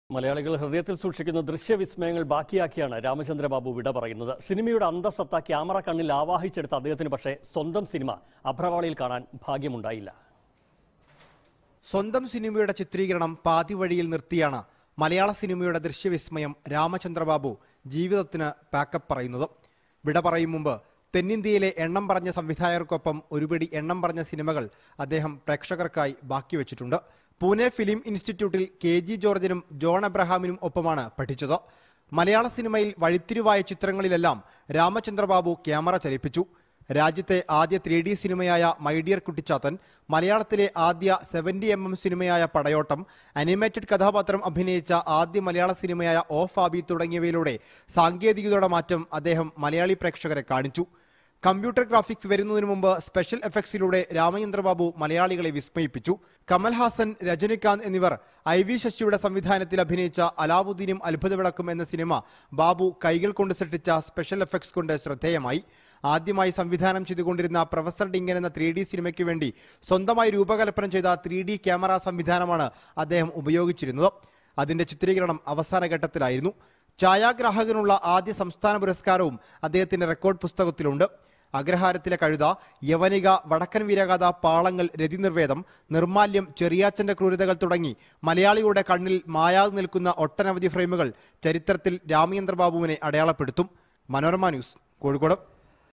മലയാളികൾ ഹൃദയത്തിൽ സൂക്ഷിക്കുന്ന ദൃശ്യവിസ്മയങ്ങൾ ബാക്കിയാക്കിയാണ് രാമചന്ദ്രബാബു വിട പറയുന്നത് സിനിമയുടെ അന്തസത്ത ക്യാമറ കണ്ണിൽ ആവാഹിച്ചെടുത്ത അദ്ദേഹത്തിന് പക്ഷേ സ്വന്തം സിനിമ അഭ്രവാളിയിൽ കാണാൻ ഭാഗ്യമുണ്ടായില്ല സ്വന്തം സിനിമയുടെ ചിത്രീകരണം പാതി വഴിയിൽ നിർത്തിയാണ് മലയാള സിനിമയുടെ ദൃശ്യവിസ്മയം രാമചന്ദ്രബാബു ജീവിതത്തിന് പാക്കപ്പ് പറയുന്നത് വിട പറയും മുമ്പ് തെന്നിന്ത്യയിലെ എണ്ണം പറഞ്ഞ സംവിധായകർക്കൊപ്പം ഒരുപിടി എണ്ണം പറഞ്ഞ സിനിമകൾ അദ്ദേഹം പ്രേക്ഷകർക്കായി ബാക്കി വെച്ചിട്ടുണ്ട് പൂനെ ഫിലിം ഇൻസ്റ്റിറ്റ്യൂട്ടിൽ കെ ജി ജോർജിനും ജോൺ എബ്രഹാമിനും ഒപ്പമാണ് പഠിച്ചത് മലയാള സിനിമയിൽ വഴിത്തിരിവായ ചിത്രങ്ങളിലെല്ലാം രാമചന്ദ്രബാബു ക്യാമറ ചലിപ്പിച്ചു രാജ്യത്തെ ആദ്യ ത്രീ ഡി സിനിമയായ മൈ ഡിയർ കുട്ടിച്ചാത്തൻ മലയാളത്തിലെ ആദ്യ സെവന്റി എം എം സിനിമയായ പടയോട്ടം അനിമേറ്റഡ് കഥാപാത്രം അഭിനയിച്ച ആദ്യ മലയാള സിനിമയായ ഓ ഫാബി തുടങ്ങിയവയിലൂടെ സാങ്കേതികതയുടെ മാറ്റം അദ്ദേഹം മലയാളി പ്രേക്ഷകരെ കാണിച്ചു കമ്പ്യൂട്ടർ ഗ്രാഫിക്സ് വരുന്നതിന് മുമ്പ് സ്പെഷ്യൽ എഫക്ട്സിലൂടെ രാമചന്ദ്രബാബു മലയാളികളെ വിസ്മയിപ്പിച്ചു കമൽഹാസൻ രജനികാന്ത് എന്നിവർ ഐ വി ശശിയുടെ സംവിധാനത്തിൽ അഭിനയിച്ച അലാവുദ്ദീനും അത്ഭുത വിളക്കും എന്ന സിനിമ ബാബു കൈകൾ കൊണ്ട് സൃഷ്ടിച്ച സ്പെഷ്യൽ എഫക്ട്സ് കൊണ്ട് ശ്രദ്ധേയമായി ആദ്യമായി സംവിധാനം ചെയ്തുകൊണ്ടിരുന്ന പ്രൊഫസർ ഡിങ്കൻ എന്ന ത്രീ ഡി സിനിമയ്ക്ക് വേണ്ടി സ്വന്തമായി രൂപകൽപ്പന ചെയ്ത ത്രീ ഡി ക്യാമറ സംവിധാനമാണ് അദ്ദേഹം ഉപയോഗിച്ചിരുന്നത് അതിന്റെ ചിത്രീകരണം അവസാന ഘട്ടത്തിലായിരുന്നു ഛായാഗ്രാഹകനുള്ള ആദ്യ സംസ്ഥാന പുരസ്കാരവും അദ്ദേഹത്തിന്റെ റെക്കോർഡ് പുസ്തകത്തിലുണ്ട് അഗ്രഹാരത്തിലെ കഴുത യവനിക വടക്കൻ വീരഗാഥ പാളങ്ങൾ രതിനിർവേദം നിർമാല്യം ചെറിയാച്ചന്റെ ക്രൂരതകൾ തുടങ്ങി മലയാളിയുടെ കണ്ണിൽ മായാതെ നിൽക്കുന്ന ഒട്ടനവധി ഫ്രെയിമുകൾ ചരിത്രത്തിൽ രാമചന്ദ്രബാബുവിനെ അടയാളപ്പെടുത്തും മനോരമ ന്യൂസ് കോഴിക്കോട്